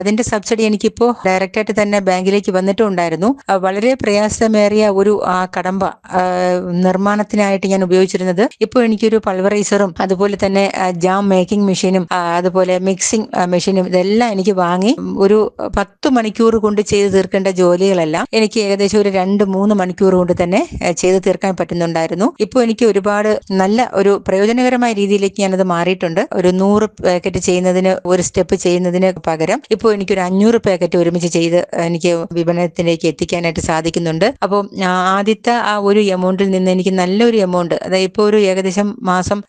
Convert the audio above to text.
അതിന്റെ സബ്സിഡി എനിക്കിപ്പോ ഡയറക്റ്റ് ആയിട്ട് തന്നെ ബാങ്കിലേക്ക് വന്നിട്ടുണ്ടായിരുന്നു ആ, വളരെ പ്രയാസമേറിയ ഒരു ആ കടമ്പ ആ, നിർമ്മാണത്തിനായിട്ട് ഞാൻ ഉപയോഗിച്ചിരുന്നത് ഇപ്പോൾ എനിക്കൊരു പൾവറൈസറും അതുപോലെ തന്നെ ആ, ജാം മേക്കിംഗ് മെഷീനും ആ, അതുപോലെ മിക്സിംഗ് ആ, മെഷീനും ഇതെല്ലാം എനിക്ക് വാങ്ങി ഒരു പത്ത് മണിക്കൂർ കൊണ്ട് ചെയ്ത് തീർക്കേണ്ട ജോലികളെല്ലാം എനിക്ക് ഏകദേശം ഒരു രണ്ട് മൂന്ന് മണിക്കൂർ കൊണ്ട് തന്നെ ആ, ചെയ്ത് തീർക്കാൻ പറ്റുന്നുണ്ടായിരുന്നു ഇപ്പോൾ എനിക്ക് ഒരുപാട് നല്ല ഒരു പ്രയോജനകരമായ രീതിയിലേക്ക് ഞാനത് മാറിയിട്ടുണ്ട് ഒരു നൂറ് പാക്കറ്റ് ചെയ്യുന്നതിന് ഒരു സ്റ്റെപ്പ് ചെയ്യുന്നതിന് പകരം ഇപ്പോൾ എനിക്കൊരു അഞ്ഞൂറ് പാക്കറ്റ് ഒരുമിച്ച് ചെയ്ത് എനിക്ക് വിപണനത്തിലേക്ക് എത്തിക്കാനായിട്ട് സാധിക്കുന്നുണ്ട് അപ്പോൾ ആദ്യത്തെ ആ ഒരു എമൗണ്ടിൽ നിന്ന് എനിക്ക് നല്ലൊരു എമൗണ്ട് അതായത് ഇപ്പോൾ ഒരു ഏകദേശം മാസം